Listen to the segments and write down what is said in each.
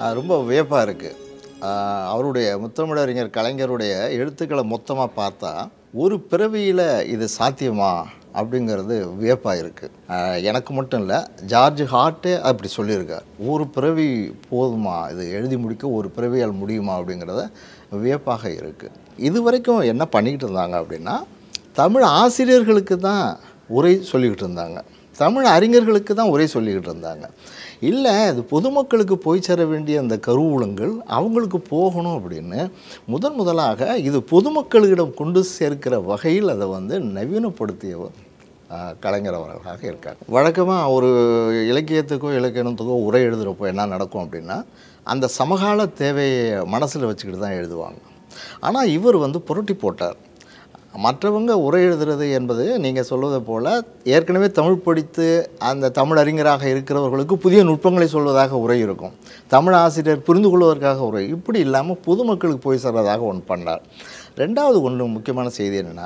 ஆஹ் ரொம்ப வியப்பாக இருக்குது அவருடைய முத்தமிழறிஞர் கலைஞருடைய எழுத்துக்களை மொத்தமாக பார்த்தா ஒரு பிறவியில் இது சாத்தியமா அப்படிங்கிறது வியப்பாக இருக்குது எனக்கு மட்டும் இல்லை ஜார்ஜ் ஹார்ட்டே அப்படி சொல்லியிருக்கார் ஒரு பிறவி போதுமா இது எழுதி முடிக்க ஒரு பிறவியால் முடியுமா அப்படிங்கிறத வியப்பாக இருக்குது இது வரைக்கும் என்ன பண்ணிக்கிட்டு இருந்தாங்க அப்படின்னா தமிழ் ஆசிரியர்களுக்கு தான் உரை சொல்லிக்கிட்டு இருந்தாங்க தமிழ் அறிஞர்களுக்கு தான் உரை சொல்லிக்கிட்டு இருந்தாங்க இல்லை இது பொதுமக்களுக்கு போய் சேர வேண்டிய அந்த கருவூலங்கள் அவங்களுக்கு போகணும் அப்படின்னு முதன் முதலாக இது பொதுமக்களிடம் கொண்டு சேர்க்கிற வகையில் அதை வந்து நவீனப்படுத்தியவர் ஆஹ், கலைஞர் அவர்களாக இருக்காங்க வழக்கமாக ஒரு இலக்கியத்துக்கோ இலக்கியத்துக்கோ உரை எழுதுகிறப்போ என்ன நடக்கும் அப்படின்னா அந்த சமகால தேவையை மனசில் வச்சுக்கிட்டு தான் எழுதுவாங்க ஆனால் இவர் வந்து புரட்டி போட்டார் மற்றவங்க உரை எழுதுறது என்பது நீங்கள் சொல்வதை போல் ஏற்கனவே தமிழ் படித்து அந்த தமிழ் அறிஞராக இருக்கிறவர்களுக்கு புதிய நுட்பங்களை சொல்வதாக உரை இருக்கும் தமிழ் ஆசிரியர் புரிந்து கொள்வதற்காக உரை இப்படி இல்லாமல் பொதுமக்களுக்கு போய் சேர்றதாக ஒன்று பண்ணார் ரெண்டாவது ஒன்று முக்கியமான செய்தி என்னென்னா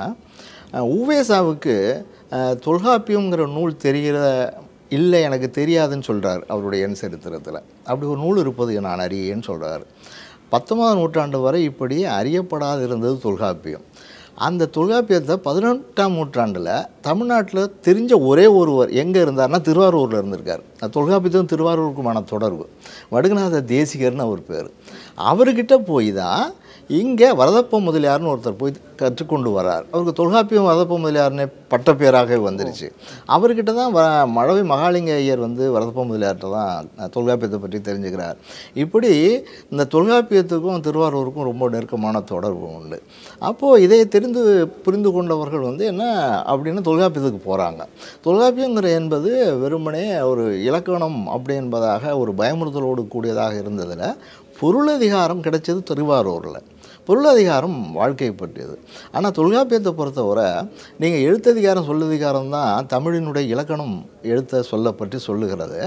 உவேசாவுக்கு தொல்காப்பியங்கிற நூல் தெரிகிற இல்லை எனக்கு தெரியாதுன்னு சொல்கிறார் அவருடைய எண் சரித்திரத்தில் அப்படி ஒரு நூல் இருப்பது நான் அறியேன்னு சொல்கிறார் பத்தொன்பதாம் நூற்றாண்டு வரை இப்படி அறியப்படாது இருந்தது தொல்காப்பியம் அந்த தொல்காப்பியத்தை பதினெட்டாம் நூற்றாண்டில் தமிழ்நாட்டில் தெரிஞ்ச ஒரே ஒருவர் எங்கே இருந்தார்னா திருவாரூரில் இருந்திருக்கார் அந்த தொல்காப்பியத்துக்கும் திருவாரூருக்குமான தொடர்பு வடுகநாத தேசிகர்னு அவர் பேர் அவர்கிட்ட போய் தான் இங்கே வரதப்ப முதலியார்னு ஒருத்தர் போய் கற்றுக்கொண்டு வரார் அவருக்கு தொல்காப்பியம் வரதப்ப முதலியார்னே பட்டப்பேராகவே வந்துருச்சு அவர்கிட்ட தான் வ மழவை மகாலிங்க ஐயர் வந்து வரதப்ப முதலியார்கிட்ட தான் தொல்காப்பியத்தை பற்றி தெரிஞ்சுக்கிறார் இப்படி இந்த தொல்காப்பியத்துக்கும் திருவாரூருக்கும் ரொம்ப நெருக்கமான தொடர்பு உண்டு அப்போது இதை தெரிந்து புரிந்து கொண்டவர்கள் வந்து என்ன அப்படின்னு தொல்காப்பியத்துக்கு போகிறாங்க தொல்காப்பியங்கிற என்பது வெறுமனே ஒரு இலக்கணம் அப்படி என்பதாக ஒரு பயமுறுத்தலோடு கூடியதாக இருந்ததில் பொருளதிகாரம் கிடைச்சது திருவாரூரில் பொருளதிகாரம் வாழ்க்கை பற்றியது ஆனால் தொல்காப்பியத்தை பொறுத்தவரை நீங்கள் எழுத்ததிகாரம் சொல்லதிகாரம் தான் தமிழினுடைய இலக்கணம் எழுத்த சொல்ல பற்றி சொல்லுகிறது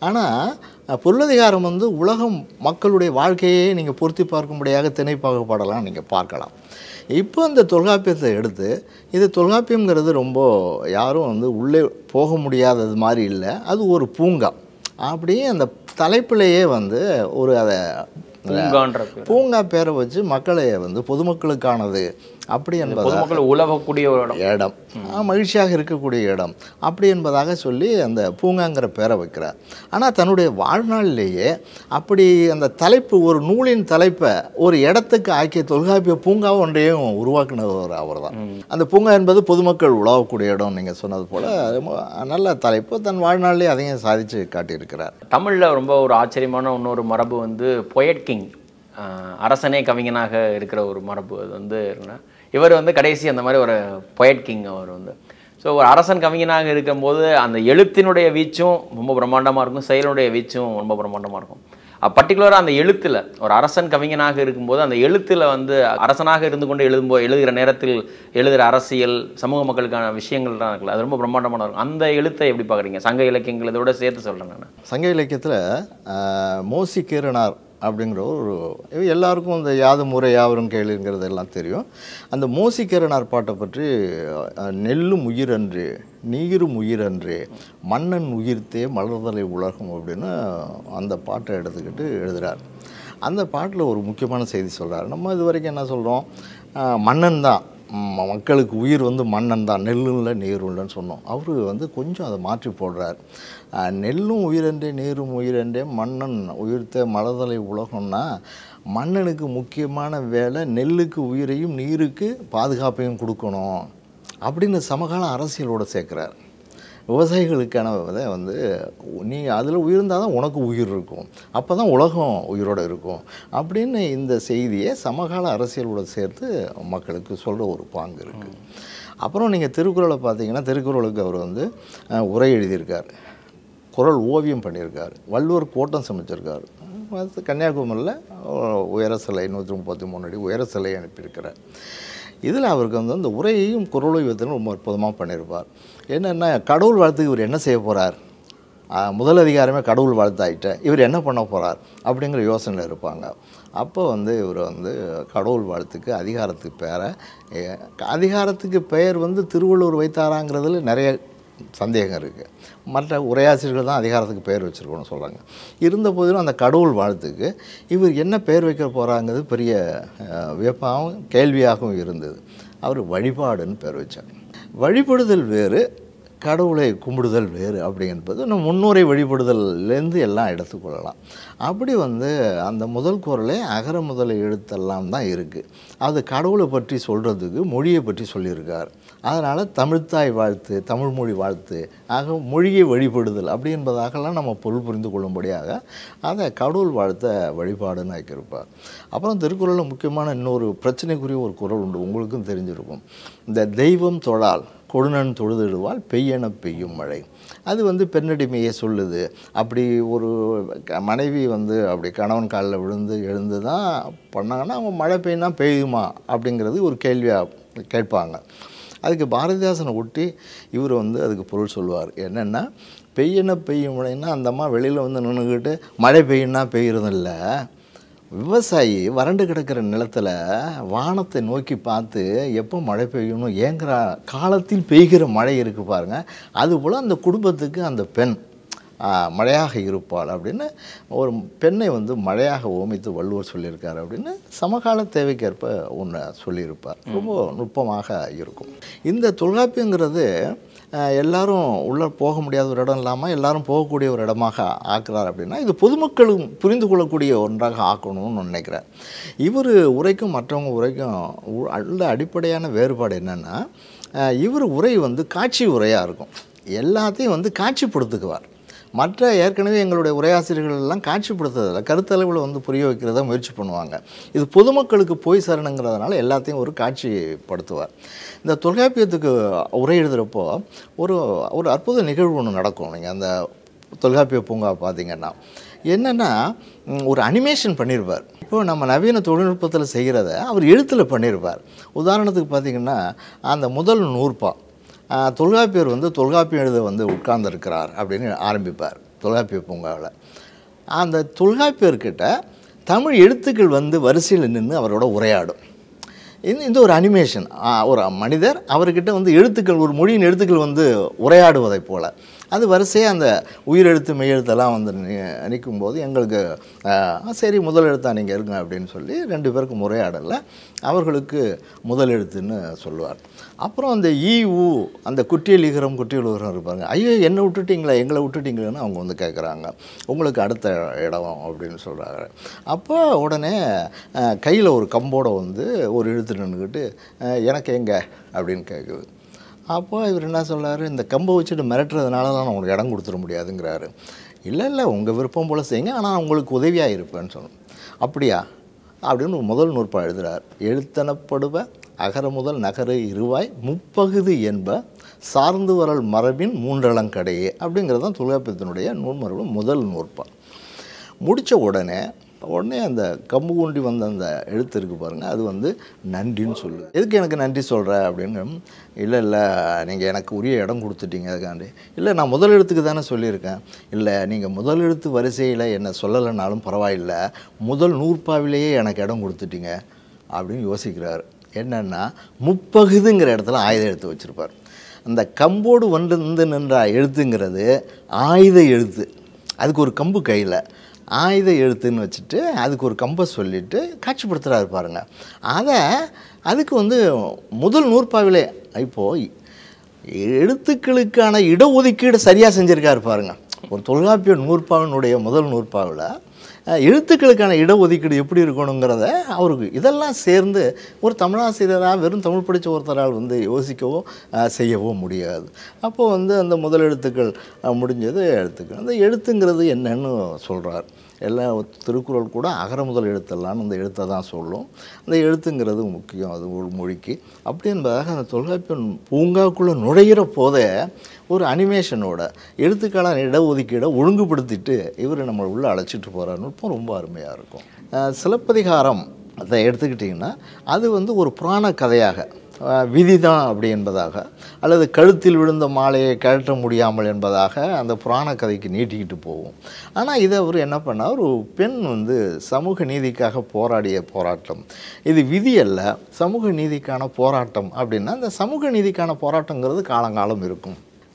ஆனால் பொருளதிகாரம் வந்து உலகம் மக்களுடைய வாழ்க்கையை நீங்கள் பொருத்தி பார்க்கும்படியாக திணைப்பாகப்படலாம் நீங்கள் பார்க்கலாம் இப்போ இந்த தொல்காப்பியத்தை எடுத்து இது தொல்காப்பியங்கிறது ரொம்ப யாரும் வந்து உள்ளே போக முடியாதது மாதிரி இல்லை அது ஒரு பூங்கா அப்படியே அந்த தலைப்பிலேயே வந்து ஒரு அதை பூங்கான்ற பேர் பூங்கா பேரை வச்சு மக்களை வந்து பொதுமக்களுக்கானது அப்படி என்பதாக பொதுமக்கள் உலகக்கூடிய ஒரு இடம் இடம் ஆ, மகிழ்ச்சியாக இருக்கக்கூடிய இடம் அப்படி என்பதாக சொல்லி அந்த பூங்காங்கிற பேரை வைக்கிறார் ஆனால் தன்னுடைய வாழ்நாளிலேயே அப்படி அந்த தலைப்பு ஒரு நூலின் தலைப்பை ஒரு இடத்துக்கு ஆக்கிய தொல்காப்பிய பூங்கா ஒன்றையும் உருவாக்குனவர் அவர் தான் அந்த பூங்கா என்பது பொதுமக்கள் உலாவக்கூடிய இடம் நீங்கள் சொன்னது போல் ரொம்ப நல்ல தலைப்பு தன் வாழ்நாளிலே அதையும் சாதித்து காட்டியிருக்கிறார் தமிழில் ரொம்ப ஒரு ஆச்சரியமான இன்னொரு மரபு வந்து பொயட் கிங் அரசனே கவிஞனாக இருக்கிற ஒரு மரபு அது வந்து இருக்குன்னா இவர் வந்து கடைசி அந்த மாதிரி ஒரு பொயட் கிங் அவர் வந்து ஸோ ஒரு அரசன் கவிஞனாக இருக்கும்போது அந்த எழுத்தினுடைய வீச்சும் ரொம்ப பிரம்மாண்டமாக இருக்கும் செயலுடைய வீச்சும் ரொம்ப பிரம்மாண்டமாக இருக்கும் பர்டிகுலராக அந்த எழுத்தில் ஒரு அரசன் கவிஞனாக இருக்கும்போது அந்த எழுத்தில் வந்து அரசனாக இருந்து கொண்டு எழுதும்போ எழுதுகிற நேரத்தில் எழுதுகிற அரசியல் சமூக மக்களுக்கான விஷயங்கள்லாம் இருக்குல்ல அது ரொம்ப பிரம்மாண்டமான இருக்கும் அந்த எழுத்தை எப்படி பார்க்குறீங்க சங்க இலக்கியங்கள் இதோட சேர்த்து சொல்கிறேன் நான் சங்க இலக்கியத்தில் மோசி கீரனார் அப்படிங்கிற ஒரு எல்லாருக்கும் இந்த யாது முறை யாவரும் கேளுங்கிறது எல்லாம் தெரியும் அந்த மோசி கீரனார் பாட்டை பற்றி அஹ், நெல்லும் உயிரன்று நீரும் உயிரன்று மன்னன் உயிர்த்தே மலர்தலை உலகம் அப்படின்னு அந்த பாட்டை எடுத்துக்கிட்டு எழுதுகிறார் அந்த பாட்டில் ஒரு முக்கியமான செய்தி சொல்கிறார் நம்ம இது வரைக்கும் என்ன சொல்கிறோம் மன்னன் தான் ம- மக்களுக்கு உயிர் வந்து மன்னன் தான் நெல்லும் இல்லை நீரும் இல்லைன்னு சொன்னோம் அவர் வந்து கொஞ்சம் அதை மாற்றி போடுறார் அஹ், நெல்லும் உயிரன்றே நீரும் உயிரன்றே மன்னன் உயிர்த்த மலர்தலை உலகம்னா மன்னனுக்கு முக்கியமான வேலை நெல்லுக்கு உயிரையும் நீருக்கு பாதுகாப்பையும் கொடுக்கணும் அப்படின்னு சமகால அரசியலோட சேர்க்குறார் விவசாயிகளுக்கான இதை வந்து நீ அதில் உயிர்ந்தால் தான் உனக்கு உயிர் இருக்கும் அப்போ தான் உலகம் உயிரோடு இருக்கும் அப்படின்னு இந்த செய்தியை சமகால அரசியலோட சேர்த்து மக்களுக்கு சொல்கிற ஒரு பாங்கு இருக்குது அப்புறம் நீங்கள் திருக்குறளை பார்த்தீங்கன்னா திருக்குறளுக்கு அவர் வந்து அஹ், உரை எழுதியிருக்கார் குறள் ஓவியம் பண்ணியிருக்கார் வள்ளுவர் கோட்டம் சமைச்சிருக்கார் அது கன்னியாகுமரியில் உயர சிலை நூற்றி முப்பத்தி மூணு அடி உயர சிலை அனுப்பியிருக்கிறார் இதில் அவருக்கு வந்து அந்த உரையையும் குரலோவியத்திலும் ரொம்ப அற்புதமாக பண்ணியிருப்பார் என்னென்னா கடவுள் வாழ்த்துக்கு இவர் என்ன செய்ய போகிறார் முதல் அதிகாரமே கடவுள் வாழ்த்தாயிட்ட இவர் என்ன பண்ண போகிறார் அப்படிங்கிற யோசனையில் இருப்பாங்க அப்போ வந்து இவர் வந்து கடவுள் வாழ்த்துக்கு அதிகாரத்துக்கு பேரை அதிகாரத்துக்கு பெயர் வந்து திருவள்ளுவர் வைத்தாராங்கிறதுல நிறைய சந்தேகம் இருக்குது மற்ற உரையாசிரியர்கள் தான் அதிகாரத்துக்கு பெயர் வச்சுருக்கோன்னு சொல்கிறாங்க இருந்த போதிலும் அந்த கடவுள் வாழ்த்துக்கு இவர் என்ன பெயர் வைக்க போகிறாங்கிறது பெரிய அஹ், வியப்பாகவும் கேள்வியாகவும் இருந்தது அவர் வழிபாடுன்னு பேர் வச்சார் வழிபடுதல் வேறு கடவுளை கும்பிடுதல் வேறு அப்படிங்கிறது நம்ம முன்னுரை வழிபடுதல்லேருந்து எல்லாம் எடுத்துக்கொள்ளலாம் அப்படி வந்து அந்த முதல் குரலே அகர முதல எழுத்தெல்லாம் தான் இருக்குது அது கடவுளை பற்றி சொல்கிறதுக்கு மொழியை பற்றி சொல்லியிருக்கார் அதனால் தமிழ்த்தாய் வாழ்த்து தமிழ் மொழி வாழ்த்து ஆக மொழியை வழிபடுதல் அப்படி என்பதாகலாம் நம்ம பொருள் புரிந்து கொள்ளும்படியாக அதை கடவுள் வாழ்த்த வழிபாடுன்னு ஆக்கியிருப்பார் அப்புறம் திருக்குறளில் முக்கியமான இன்னொரு பிரச்சனைக்குரிய ஒரு குறள் உண்டு உங்களுக்கும் தெரிஞ்சிருக்கும் இந்த தெய்வம் தொழால் கொடுநன் தொழுதிடுவால் பெய்யென பெய்யும் மழை அது வந்து பெண்ணடிமையை சொல்லுது அப்படி ஒரு க- மனைவி வந்து அப்படி கணவன் காலில் விழுந்து எழுந்து தான் பண்ணாங்கன்னா அவங்க மழை பெய்யுனா பெய்யுமா அப்படிங்கிறது ஒரு கேள்வியாக கேட்பாங்க அதுக்கு பாரதிதாசனை ஒட்டி இவர் வந்து அதுக்கு பொருள் சொல்லுவார் என்னென்னா பெய்யன பெய்யும் மழைன்னா அந்த அம்மா வெளியில் வந்து நின்றுக்கிட்டு மழை பெய்யுன்னா பெய்யுறது இல்லை விவசாயி வறண்டு கிடக்கிற நிலத்தில் வானத்தை நோக்கி பார்த்து எப்போ மழை பெய்யணும் ஏங்குற காலத்தில் பெய்கிற மழை இருக்கு பாருங்க அதுபோல் அந்த குடும்பத்துக்கு அந்த பெண் ஆ, மழையாக இருப்பாள் அப்படின்னு ஒரு பெண்ணை வந்து மழையாக ஓமித்து வள்ளுவர் சொல்லியிருக்கார் அப்படின்னு சமகால தேவைக்கேற்ப ஒன்று சொல்லியிருப்பார் ரொம்ப நுட்பமாக இருக்கும் இந்த தொல்காப்பியங்கிறது அஹ், எல்லாரும் உள்ளே போக முடியாத ஒரு இடம் இல்லாமல் எல்லாரும் போகக்கூடிய ஒரு இடமாக ஆக்குறார் அப்படின்னா இது பொதுமக்களும் புரிந்து கொள்ளக்கூடிய ஒன்றாக ஆக்கணும்னு நினைக்கிறேன் இவர் உரைக்கும் மற்றவங்க உரைக்கும் உ- உள்ள அடிப்படையான வேறுபாடு என்னென்னா இவர் உரை வந்து காட்சி உரையாக இருக்கும் எல்லாத்தையும் வந்து காட்சிப்படுத்துக்குவார் மற்ற ஏற்கனவே எங்களுடைய உரையாசிரியர்கள் எல்லாம் காட்சிப்படுத்துறதில்ல கருத்தளவில் வந்து புரிய வைக்கிறதா முயற்சி பண்ணுவாங்க இது பொதுமக்களுக்கு போய் சரணங்கிறதுனால எல்லாத்தையும் ஒரு காட்சிப்படுத்துவார் இந்த தொல்காப்பியத்துக்கு உரை எழுதுகிறப்போ ஒரு ஒரு அற்புத நிகழ்வு ஒன்று நடக்கும் நீங்கள் அந்த தொல்காப்பிய பூங்கா பார்த்தீங்கன்னா என்னென்னா ம், ஒரு அனிமேஷன் பண்ணியிருப்பார் இப்போ நம்ம நவீன தொழில்நுட்பத்தில் செய்கிறத அவர் எழுத்தில் பண்ணியிருப்பார் உதாரணத்துக்கு பார்த்தீங்கன்னா அந்த முதல் நூற்பா ஆஹ், தொல்காப்பியர் வந்து தொல்காப்பியம் எழுத வந்து உட்கார்ந்திருக்கிறார் அப்படின்னு ஆரம்பிப்பார் தொல்காப்பிய பூங்காவில் அந்த தொல்காப்பியர்கிட்ட தமிழ் எழுத்துக்கள் வந்து வரிசையில் நின்று அவரோட உரையாடும் இந்த இந்த ஒரு அனிமேஷன் ஒரு மனிதர் அவர்கிட்ட வந்து எழுத்துக்கள் ஒரு மொழியின் எழுத்துக்கள் வந்து உரையாடுவதைப் போல அது வரிசையாக அந்த உயிரெழுத்து மெய்யெழுத்தெல்லாம் வந்து நி- நிற்கும்போது எங்களுக்கு ஆ, சரி முதல் எழுத்தா நீங்கள் இருங்க அப்படின்னு சொல்லி ரெண்டு பேருக்கும் உரையாடல அவர்களுக்கு முதல் எழுத்துன்னு சொல்லுவார் அப்புறம் அந்த ஈ ஊ அந்த குட்டியல் ஈகரம் குட்டியல் ஈகரம் இருப்பாங்க ஐயோ என்னை விட்டுட்டீங்களா எங்களை விட்டுட்டீங்களான்னு அவங்க வந்து கேட்குறாங்க உங்களுக்கு அடுத்த இடம் அப்படின்னு சொல்கிறாங்க அப்போ உடனே கையில் ஒரு கம்போட வந்து ஒரு இழுத்து நின்றுக்கிட்டு அஹ், எனக்கு எங்க அப்படின்னு கேட்குது அப்போ இவர் என்ன சொல்றாரு இந்த கம்பை வச்சுட்டு மிரட்டுறதுனால தான் நான் உங்களுக்கு இடம் கொடுத்துட முடியாதுங்கிறாரு இல்லை இல்லை உங்கள் விருப்பம் போல் செய்யுங்க ஆனால் உங்களுக்கு உதவியாக இருப்பேன்னு சொன்னோம் அப்படியா அப்படின்னு முதல் நூற்பா எழுதுறார் எழுத்தனப்படுவ அகர முதல் நகரு இருவாய் முப்பகுதி என்ப சார்ந்து வரல் மரபின் மூன்றளங்கடையே அப்படிங்கிறது தான் தொல்காப்பியத்தினுடைய நூன்மரபு முதல் நூற்பா முடித்த உடனே உடனே அந்த கம்பு ஊண்டி வந்த அந்த எழுத்து இருக்கு பாருங்க அது வந்து நன்றின்னு சொல்லுது எதுக்கு எனக்கு நன்றி சொல்கிற அப்படின்னு இல்லை இல்லை நீங்கள் எனக்கு உரிய இடம் கொடுத்துட்டீங்க அதுக்காண்டி இல்லை நான் முதல் எழுத்துக்கு தானே சொல்லியிருக்கேன் இல்லை நீங்கள் முதல் எழுத்து வரிசையில் என்னை சொல்லலைனாலும் பரவாயில்ல முதல் நூற்பாவிலேயே எனக்கு இடம் கொடுத்துட்டீங்க அப்படின்னு யோசிக்கிறார் என்னன்னா முப்பகுதுங்கிற இடத்துல ஆயுத எழுத்து வச்சுருப்பார் அந்த கம்போடு வந்து நின்ற எழுத்துங்கிறது ஆயுத எழுத்து அதுக்கு ஒரு கம்பு கையில் ஆயுத எழுத்துன்னு வச்சுட்டு அதுக்கு ஒரு கம்பை சொல்லிட்டு காட்சிப்படுத்துகிறாரு பாருங்க அதை அதுக்கு வந்து முதல் நூற்பாவிலே இப்போது எழுத்துக்களுக்கான இடஒதுக்கீடு சரியாக செஞ்சுருக்காரு பாருங்க ஒரு தொல்காப்பிய நூற்பாவினுடைய முதல் நூற்பாவில் அஹ், எழுத்துக்களுக்கான இடஒதுக்கீடு எப்படி இருக்கணுங்கிறத அவருக்கு இதெல்லாம் சேர்ந்து ஒரு தமிழாசிரியராக வெறும் தமிழ் படித்த ஒருத்தரால் வந்து யோசிக்கவோ அஹ், செய்யவோ முடியாது அப்போ வந்து அந்த முதல் எழுத்துக்கள் அஹ், முடிஞ்சது எழுத்துக்கள் அந்த எழுத்துங்கிறது என்னன்னு சொல்கிறார் எல்லா திருக்குறள் கூட அகர முதல் எழுத்தெல்லாம் அந்த எழுத்தை தான் சொல்லும் அந்த எழுத்துங்கிறது முக்கியம் அது ஒரு மொழிக்கு அப்படி என்பதாக அந்த தொல்காப்பியன் பூங்காக்குள்ளே நுழையிற போதே ஒரு அனிமேஷனோட எழுத்துக்கான இடஒதுக்கீடை ஒழுங்குபடுத்திட்டு இவர் நம்மளை உள்ளே அழைச்சிட்டு போகிற நுட்பம் ரொம்ப அருமையாக இருக்கும் அஹ் சிலப்பதிகாரம் அதை எடுத்துக்கிட்டிங்கன்னா அது வந்து ஒரு புராண கதையாக அஹ் விதி தான் அப்படி என்பதாக அல்லது கழுத்தில் விழுந்த மாலையை கழட்ட முடியாமல் என்பதாக அந்த புராண கதைக்கு நீட்டிக்கிட்டு போகும் ஆனால் இதை அவர் என்ன பண்ணார் ஒரு பெண் வந்து சமூக நீதிக்காக போராடிய போராட்டம் இது விதி அல்ல சமூக நீதிக்கான போராட்டம் அப்படின்னா அந்த சமூக நீதிக்கான போராட்டங்கிறது காலங்காலம் இருக்கும்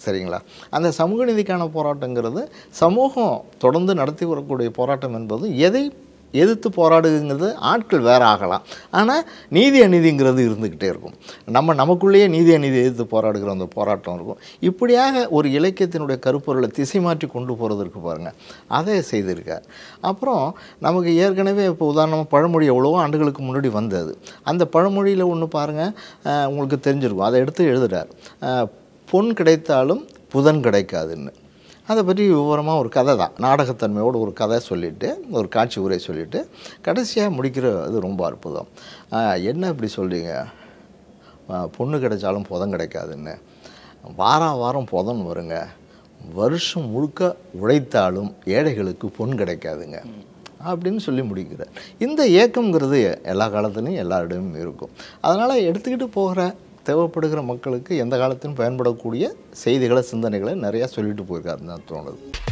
சரிங்களா அந்த சமூக நீதிக்கான போராட்டங்கிறது சமூகம் தொடர்ந்து நடத்தி வரக்கூடிய போராட்டம் என்பது எதை எதிர்த்து போராடுங்கிறது ஆட்கள் வேற ஆகலாம் ஆனால் நீதி அநீதிங்கிறது இருந்துக்கிட்டே இருக்கும் நம்ம நமக்குள்ளேயே நீதி அநீதி எதிர்த்து போராடுகிற அந்த போராட்டம் இருக்கும் இப்படியாக ஒரு இலக்கியத்தினுடைய கருப்பொருளை திசை மாற்றி கொண்டு போகிறதுக்கு பாருங்கள் அதை செய்திருக்கார் அப்புறம் நமக்கு ஏற்கனவே இப்போ உதாரணமாக பழமொழி எவ்வளவோ ஆண்டுகளுக்கு முன்னாடி வந்தது அந்த பழமொழியில் ஒன்று பாருங்கள் அஹ், உங்களுக்கு தெரிஞ்சிருக்கும் அதை எடுத்து எழுதுறார் அஹ், பொன் கிடைத்தாலும் புதன் கிடைக்காதுன்னு அதை பற்றி விவரமாக ஒரு கதை தான் நாடகத்தன்மையோடு ஒரு கதை சொல்லிவிட்டு ஒரு காட்சி உரை சொல்லிவிட்டு கடைசியாக முடிக்கிற இது ரொம்ப அற்புதம் ஆஹ், என்ன இப்படி சொல்றீங்க ஆஹ், பொண்ணு கிடைச்சாலும் புதன் கிடைக்காதுன்னு வாரம் வாரம் புதன் வருங்க வருஷம் முழுக்க உழைத்தாலும் ஏழைகளுக்கு பொன் கிடைக்காதுங்க அப்படின்னு சொல்லி முடிக்கிறார் இந்த ஏக்கம்ங்கிறது எல்லா காலத்துலையும் எல்லா இடமும் இருக்கும் அதனால் எடுத்துக்கிட்டு போகிற தேவைப்படுகிற மக்களுக்கு எந்த காலத்திலும் பயன்படக்கூடிய செய்திகளை சிந்தனைகளை நிறையா சொல்லிட்டு போயிருக்காருன்னு தான் தோணுது